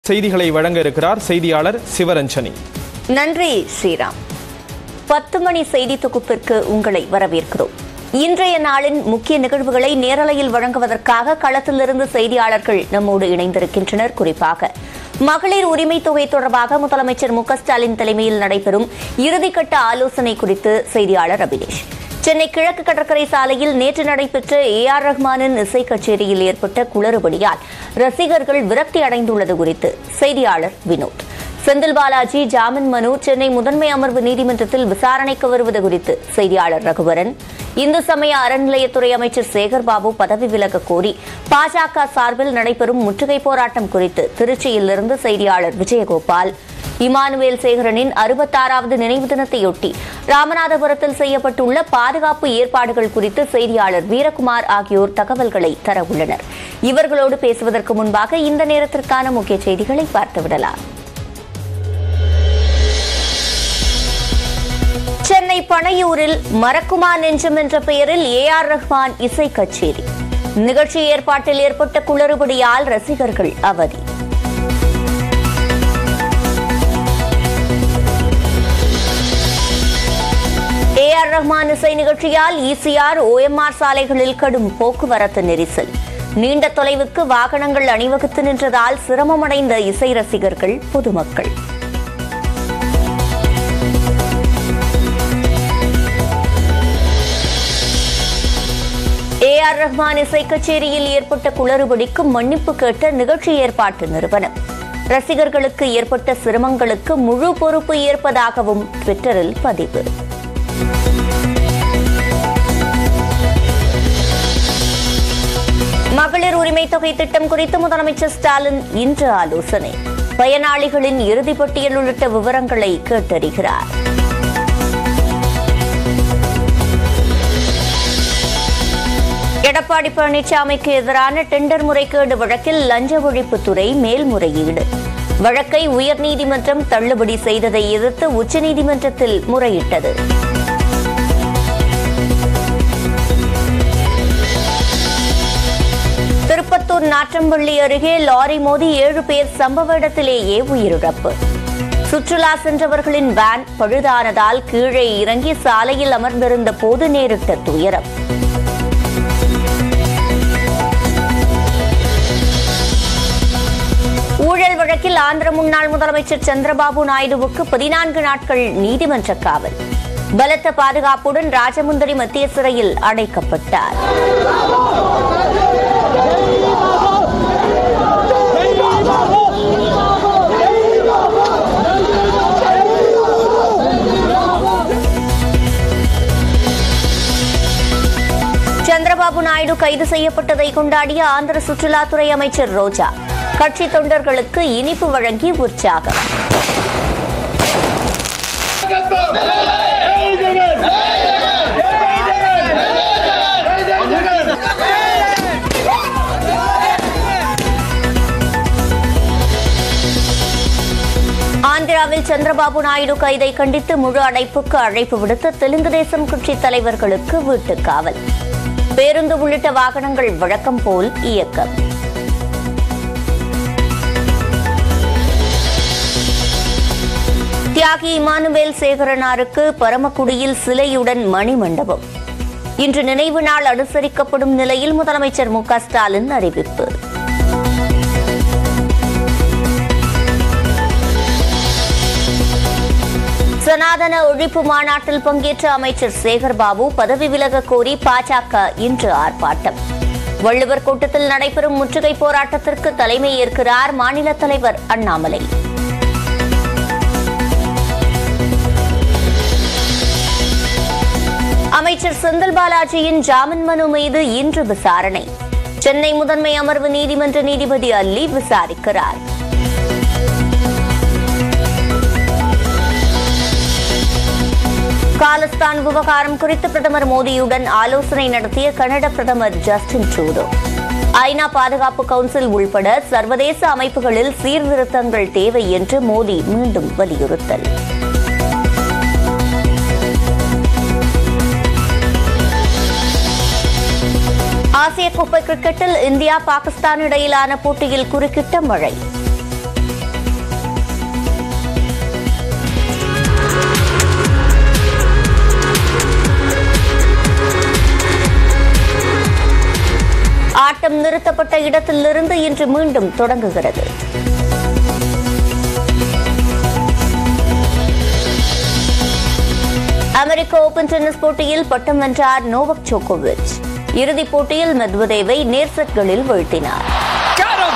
செய்திகளை வழங்க இருக்கிறார் செய்தியாளர் சிவரஞ்சனி நன்றி ஸ்ரீராம் பத்து மணி செய்தி தொகுப்பிற்கு உங்களை வரவேற்கிறோம் இன்றைய நாளின் முக்கிய நிகழ்வுகளை நேரலையில் வழங்குவதற்காக களத்திலிருந்து செய்தியாளர்கள் நம்மோடு இணைந்திருக்கின்றனர் குறிப்பாக மகளிர் உரிமை தொகை தொடர்பாக முதலமைச்சர் மு க ஸ்டாலின் தலைமையில் நடைபெறும் இறுதிக்கட்ட ஆலோசனை குறித்து செய்தியாளர் அபினேஷ் சென்னை கிழக்கு கடற்கரை சாலையில் நேற்று நடைபெற்ற ஏ ஆர் ரஹ்மானின் இசை கச்சேரியில் ஏற்பட்ட குளறுபடியால் ரசிகர்கள் விரக்தி அடைந்துள்ளது குறித்து செய்தியாளர் வினோத் செந்தில் பாலாஜி ஜாமீன் மனு சென்னை முதன்மை அமர்வு நீதிமன்றத்தில் விசாரணைக்கு வருவது குறித்து செய்தியாளர் ரகுவரன் இந்து சமய அறநிலையத்துறை அமைச்சர் சேகர்பாபு பதவி விலக கோரி பாஜக சார்பில் நடைபெறும் முற்றுகை போராட்டம் குறித்து திருச்சியிலிருந்து செய்தியாளர் விஜயகோபால் இமானுவேல் சேகரனின் அறுபத்தாறாவது நினைவு தினத்தையொட்டி ராமநாதபுரத்தில் செய்யப்பட்டுள்ள பாதுகாப்பு ஏற்பாடுகள் குறித்து செய்தியாளர் வீரகுமார் ஆகியோர் தகவல்களை தர உள்ளனர் இவர்களோடு பேசுவதற்கு முன்பாக இந்த நேரத்திற்கான முக்கிய செய்திகளை பார்த்துவிடலாம் சென்னை பனையூரில் மறக்குமா நெஞ்சம் என்ற பெயரில் ஏ ஆர் ரஹ்மான் இசை கச்சேரி நிகழ்ச்சி ஏற்பாட்டில் ஏற்பட்ட குளறுபடியால் ரசிகர்கள் அவதி ஏ ஆர் ரஹ்மான் இசை நிகழ்ச்சியால் ஈசிஆர் ஓஎம்ஆர் சாலைகளில் கடும் போக்குவரத்து நெரிசல் நீண்ட தொலைவுக்கு வாகனங்கள் அணிவகுத்து நின்றதால் சிரமமடைந்த இசை ரசிகர்கள் பொதுமக்கள் ஏ ஆர் ரஹ்மான் இசை கச்சேரியில் ஏற்பட்ட குளறுபடிக்கு மன்னிப்பு கேட்ட நிகழ்ச்சி ஏற்பாட்டு நிறுவனம் ரசிகர்களுக்கு ஏற்பட்ட சிரமங்களுக்கு முழு பொறுப்பு ஏற்பதாகவும் ட்விட்டரில் பதிவு மகளிர் உரிமை தொகை திட்டம் குறித்து முதலமைச்சர் ஸ்டாலின் இன்று ஆலோசனை பயனாளிகளின் இறுதிப் பட்டியல் உள்ளிட்ட விவரங்களை கேட்டறிகிறார் எடப்பாடி பழனிசாமிக்கு எதிரான டெண்டர் முறைகேடு வழக்கில் லஞ்ச ஒழிப்புத்துறை மேல்முறையீடு வழக்கை உயர்நீதிமன்றம் தள்ளுபடி செய்ததை எதிர்த்து உச்சநீதிமன்றத்தில் முறையிட்டது திருப்பத்தூர் நாற்றம்பள்ளி அருகே லாரி மோதி ஏழு பேர் சம்பவ இடத்திலேயே உயிரிழப்பு சுற்றுலா சென்றவர்களின் வேன் பழுதானதால் கீழே இறங்கி சாலையில் அமர்ந்திருந்த போது நேரிட்ட துயரம் ஊழல் வழக்கில் ஆந்திர முன்னாள் முதலமைச்சர் சந்திரபாபு நாயுடுவுக்கு பதினான்கு நாட்கள் நீதிமன்ற காவல் பலத்த பாதுகாப்புடன் ராஜமுந்தரி மத்திய சிறையில் அடைக்கப்பட்டார் சந்திரபாபு நாயுடு கைது செய்யப்பட்டதை கொண்டாடிய ஆந்திர சுற்றுலாத்துறை அமைச்சர் ரோஜா கட்சி தொண்டர்களுக்கு இனிப்பு வழங்கி உற்சாகம் ஆந்திராவில் சந்திரபாபு நாயுடு கைதை கண்டித்து முழு அடைப்புக்கு அழைப்பு விடுத்த தெலுங்கு தேசம் கட்சி தலைவர்களுக்கு வீட்டுக் காவல் பேருந்து உள்ளிட்ட வாகனங்கள் வழக்கம் போல் இயக்கம் தியாகி இமானுவேல் சேகரனாருக்கு பரமக்குடியில் சிலையுடன் மணிமண்டபம் இன்று நினைவு நாள் அனுசரிக்கப்படும் நிலையில் முதலமைச்சர் மு க ஸ்டாலின் அறிவிப்பு சனாதன ஒழிப்பு மாநாட்டில் பங்கேற்ற அமைச்சர் சேகர்பாபு பதவி விலக கோரி பாஜக இன்று ஆர்ப்பாட்டம் வள்ளுவர் கூட்டத்தில் நடைபெறும் முற்றுகை போராட்டத்திற்கு தலைமை ஏற்கிறார் மாநில தலைவர் அண்ணாமலை அமைச்சர் செந்தில் பாலாஜியின் ஜாமீன் மனு மீது இன்று விசாரணை சென்னை முதன்மை அமர்வு நீதிமன்ற நீதிபதி அல்லி விசாரிக்கிறார் காலிஸ்தான் விவகாரம் குறித்து பிரதமர் மோடியுடன் ஆலோசனை நடத்திய கனடா பிரதமர் ஜஸ்டின் ட்ரூடோ ஐநா பாதுகாப்பு கவுன்சில் உள்பட சர்வதேச அமைப்புகளில் சீர்திருத்தங்கள் தேவை என்று மோடி மீண்டும் வலியுறுத்தல் ஆசிய கோப்பை கிரிக்கெட்டில் இந்தியா பாகிஸ்தான் இடையிலான போட்டியில் குறுக்கிட்ட மழை நிறுத்தப்பட்ட இடத்திலிருந்து இன்று மீண்டும் தொடங்குகிறது அமெரிக்க ஓபன் டென்னிஸ் போட்டியில் பட்டம் வென்றார் நோவக் ஜோகோவிச் இறுதிப் போட்டியில் மெத்வதேவை நேர் செட்களில் வீழ்த்தினார் Got him!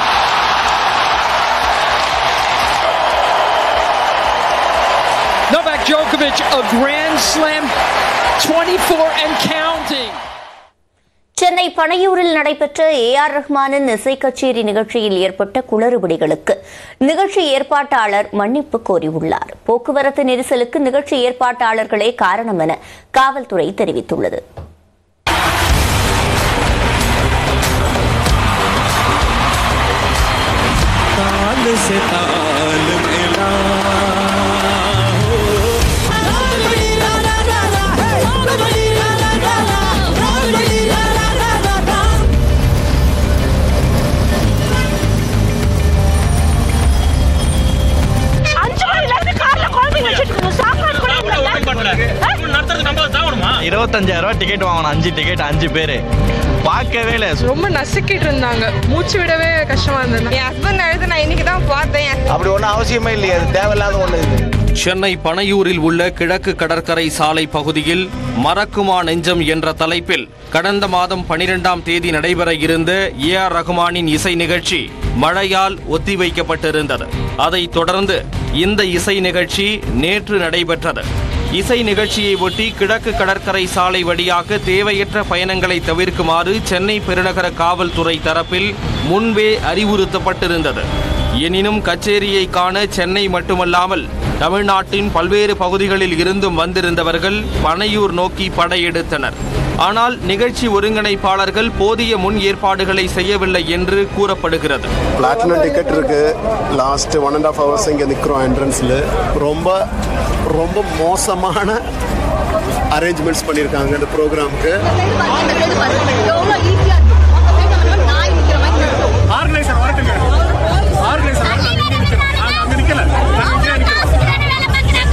Novak Djokovic, a Grand Slam 24 and counting. Chennai பனையூரில் நடைபெற்ற ஏ ஆர் ரஹ்மானின் இசை கச்சேரி நிகழ்ச்சியில் ஏற்பட்ட குளறுபடிகளுக்கு நிகழ்ச்சி ஏற்பாட்டாளர் மன்னிப்பு கோரியுள்ளார் போக்குவரத்து நெரிசலுக்கு நிகழ்ச்சி ஏற்பாட்டாளர்களே காரணம் என காவல்துறை தெரிவித்துள்ளது ताल से ताल मिला அஞ்சு மணில இருந்து கார்ல குழம்பு வச்சிட்டு இருக்கோம் சாப்பாடு கூட இல்லைங்க இருபத்தஞ்சாயிரம் ரூபாய் டிக்கெட் வாங்கணும் அஞ்சு டிக்கெட் அஞ்சு பேர் பார்க்கவே இல்லை ரொம்ப நசுக்கிட்டு இருந்தாங்க மூச்சு விடவே கஷ்டமா இருந்தது என் ஹஸ்பண்ட் அழுது நான் இன்னைக்கு தான் பார்த்தேன் அப்படி ஒன்றும் அவசியமே இல்லையே அது தேவையில்லாத ஒன்று இது சென்னை பனையூரில் உள்ள கிழக்கு கடற்கரை சாலை பகுதியில் மறக்குமா நெஞ்சம் என்ற தலைப்பில் கடந்த மாதம் பனிரெண்டாம் தேதி நடைபெற இருந்த ஏ ஆர் ரகுமானின் இசை நிகழ்ச்சி மழையால் ஒத்திவைக்கப்பட்டிருந்தது அதைத் தொடர்ந்து இந்த இசை நிகழ்ச்சி நேற்று நடைபெற்றது இசை நிகழ்ச்சியை ஒட்டி கிழக்கு கடற்கரை சாலை வழியாக தேவையற்ற பயணங்களை தவிர்க்குமாறு சென்னை பெருநகர காவல்துறை தரப்பில் முன்பே அறிவுறுத்தப்பட்டிருந்தது எனினும் கச்சேரியை காண சென்னை மட்டுமல்லாமல் தமிழ்நாட்டின் பல்வேறு பகுதிகளில் இருந்தும் வந்திருந்தவர்கள் பனையூர் நோக்கி படையெடுத்தனர் ஆனால் நிகழ்ச்சி ஒருங்கிணைப்பாளர்கள் போதிய முன் ஏற்பாடுகளை செய்யவில்லை என்று கூறப்படுகிறது பிளாட்டினம் டிக்கெட் இருக்கு last one and half hours இங்கே நிற்கிறோம் என்ட்ரன்ஸில் ரொம்ப ரொம்ப மோசமான அரேஞ்ச்மெண்ட்ஸ் பண்ணியிருக்காங்க இந்த ப்ரோக்ராமுக்கு ஆர்கனைசர் வரட்டுங்க ஆர்கனைசர் அங்க நிக்கல அங்க நிக்கல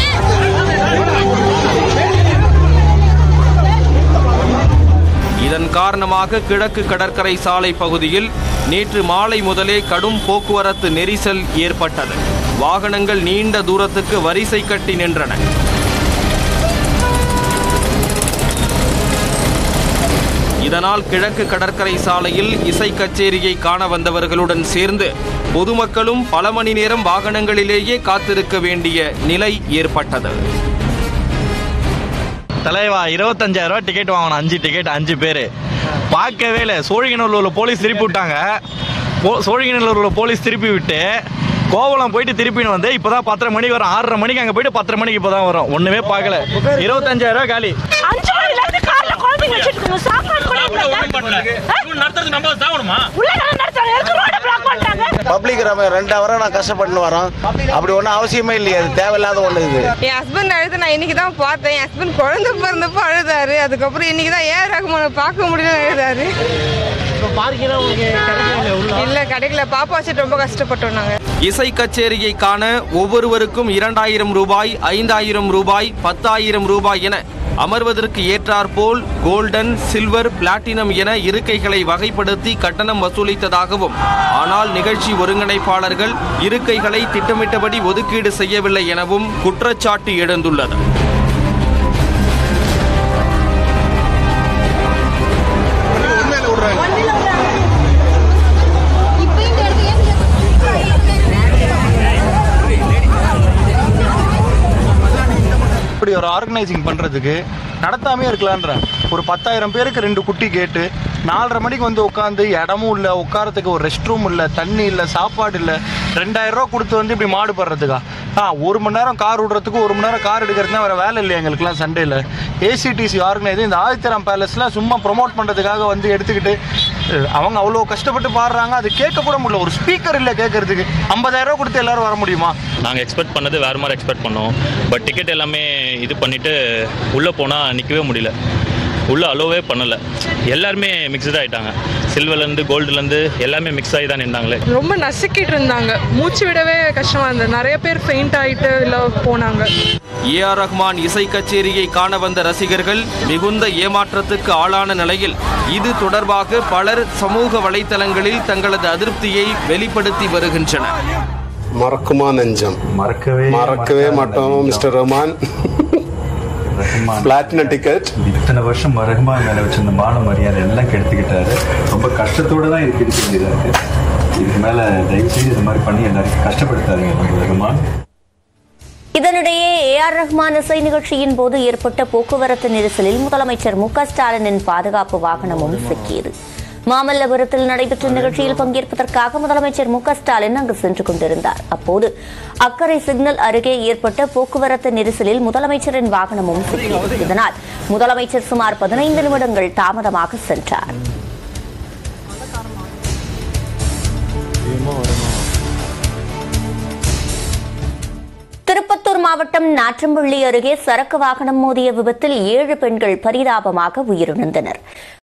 இதன் காரணமாக கிழக்கு கடற்கரை சாலை பகுதியில் நேற்று மாலை முதலே கடும் போக்குவரத்து நெரிசல் ஏற்பட்டது வாகனங்கள் நீண்ட தூரத்துக்கு வரிசை கட்டி நின்றன இதனால் கிழக்கு கடற்கரை சாலையில் இசை கச்சேரியை காண வந்தவர்களுடன் சேர்ந்து பொதுமக்களும் பல மணி நேரம் வாகனங்களிலேயே காத்திருக்க வேண்டிய நிலை ஏற்பட்டது தலைவா இருபத்தஞ்சாயிரம் ரூபாய் டிக்கெட் வாங்கணும் அஞ்சு டிக்கெட் அஞ்சு பேர் பார்க்கவே இல்லை சோழிங்கநல்லூரில் போலீஸ் திருப்பி விட்டாங்க போ சோழிங்கநல்லூரில் போலீஸ் திருப்பி விட்டு கோவளம் போயிட்டு திருப்பின்னு வந்து இப்போதான் பத்தரை மணிக்கு வரும் ஆறரை மணிக்கு அங்கே போயிட்டு பத்தரை மணிக்கு இப்போ தான் வரும் ஒன்றுமே பார்க்கல இருபத்தஞ்சாயிரம் ரூபாய் காலி அஞ்சு மணில இருந்து கார்ல குழம்பு வச்சிட்டு இருக்கோம் சாப்பாடு கூட இல்லைங்க உள்ள நான் நடத்துறாங்க எதுக்கு ரோட பிளாக் பண்றாங்க பப்ளிக் ரெண்டு ஹவராக நான் கஷ்டப்பட்டு வரோம் அப்படி ஒன்றும் அவசியமே இல்லையே அது தேவையில்லாத ஒன்று இது என் ஹஸ்பண்ட் அழுது நான் இன்னைக்கு தான் பார்த்தேன் என் ஹஸ்பண்ட் குழந்தை பிறந்தப்போ அழுதாரு அதுக்கப்புறம் இன்னைக்கு தான் ஏ ரகுமானை பார்க்க முடியல அழுதாரு இல்ல கிடைக்கல பாப்பா வச்சுட்டு ரொம்ப கஷ்டப்பட்டோம் நாங்க இசை கச்சேரியை காண ஒவ்வொருவருக்கும் இரண்டாயிரம் ரூபாய் ஐந்தாயிரம் ரூபாய் பத்தாயிரம் ரூபாய் என அமர்வதற்கு ஏற்றாற்போல் கோல்டன் சில்வர் பிளாட்டினம் என இருக்கைகளை வகைப்படுத்தி கட்டணம் வசூலித்ததாகவும் ஆனால் நிகழ்ச்சி ஒருங்கிணைப்பாளர்கள் இருக்கைகளை திட்டமிட்டபடி ஒதுக்கீடு செய்யவில்லை எனவும் குற்றச்சாட்டு எழுந்துள்ளது இப்படி ஒரு ஆர்கனைசிங் பண்ணுறதுக்கு நடத்தாமே இருக்கலான்றேன் ஒரு பத்தாயிரம் பேருக்கு ரெண்டு குட்டி கேட்டு நாலரை மணிக்கு வந்து உட்காந்து இடமும் இல்லை உட்காரத்துக்கு ஒரு ரெஸ்ட் ரூம் இல்லை தண்ணி இல்லை சாப்பாடு இல்லை ரெண்டாயிரம் ரூபா கொடுத்து வந்து இப்படி மாடு படுறதுக்கா ஆ ஒரு மணி நேரம் கார் விடுறதுக்கு ஒரு மணி நேரம் கார் எடுக்கிறதுனா வேறு வேலை இல்லை எங்களுக்குலாம் சண்டேல ஏசிடிசி ஆர்கனைஸ் இந்த ஆதித்தரம் பேலஸ்லாம் சும்மா ப்ரொமோட் பண்ணுறதுக்காக வந்து எடுத்துக்கிட்டு அஹ், அவங்க அவ்வளோ கஷ்டப்பட்டு பாடுறாங்க அது கேட்க கூட முடியல ஒரு ஸ்பீக்கர் இல்லை கேட்கறதுக்கு ஐம்பதாயிரம் ரூபா கொடுத்து எல்லாரும் வர முடியுமா நாங்கள் எக்ஸ்பெக்ட் பண்ணது வேறு மாதிரி எக்ஸ்பெக்ட் பண்ணோம் பட் டிக்கெட் எல்லாமே இது பண்ணிவிட்டு உள்ளே போனால் நிற்கவே முடியல உள்ளே அலோவே பண்ணலை எல்லாருமே மிக்சட் ஆகிட்டாங்க சில்வர்லேருந்து கோல்டுலேருந்து எல்லாமே மிக்ஸ் ஆகி தான் நின்றாங்களே ரொம்ப நசுக்கிட்டு இருந்தாங்க மூச்சு விடவே கஷ்டமா இருந்தது நிறைய பேர் ஃபெயிண்ட் ஆயிட்டு இல்லை போனாங்க ஏ ஆர் ரஹ்மான் இசை கச்சேரியை காண வந்த ரசிகர்கள் மிகுந்த ஏமாற்றத்துக்கு ஆளான நிலையில் இது தொடர்பாக பலர் சமூக வலைத்தளங்களில் தங்களது அதிருப்தியை வெளிப்படுத்தி வருகின்றனர் மறக்குமா நெஞ்சம் மறக்கவே மறக்கவே மாட்டோம் மிஸ்டர் ரஹ்மான் பிளாட்டினம் டிக்கெட் இத்தனை வருஷம் ரஹ்மான் மேல வச்சிருந்த மான மரியாதை எல்லாம் கெடுத்துக்கிட்டாரு ரொம்ப கஷ்டத்தோட தான் இதுக்கு இருக்க வேண்டியதா இருக்கு இதுக்கு மேல தயவு செய்து இது மாதிரி பண்ணி எல்லாருக்கும் கஷ்டப்படுத்தாதீங்க நம்ம ரஹ்மான் இதனிடையே ஏ ஆர் ரஹ்மான் இசை நிகழ்ச்சியின் போது ஏற்பட்ட போக்குவரத்து நெரிசலில் முதலமைச்சர் மு க ஸ்டாலினின் பாதுகாப்பு வாகனமும் சிக்கியது மாமல்லபுரத்தில் நடைபெற்ற நிகழ்ச்சியில் பங்கேற்பதற்காக முதலமைச்சர் மு க ஸ்டாலின் அங்கு சென்று கொண்டிருந்தார் அப்போது அக்கறை சிக்னல் அருகே ஏற்பட்ட போக்குவரத்து நெரிசலில் முதலமைச்சரின் வாகனமும் சிக்கியது இதனால் முதலமைச்சர் சுமார் பதினைந்து நிமிடங்கள் தாமதமாக சென்றார் திருப்பத்தூர் மாவட்டம் நாற்றம்பள்ளி அருகே சரக்கு வாகனம் மோதிய விபத்தில் ஏழு பெண்கள் பரிதாபமாக உயிரிழந்தனர்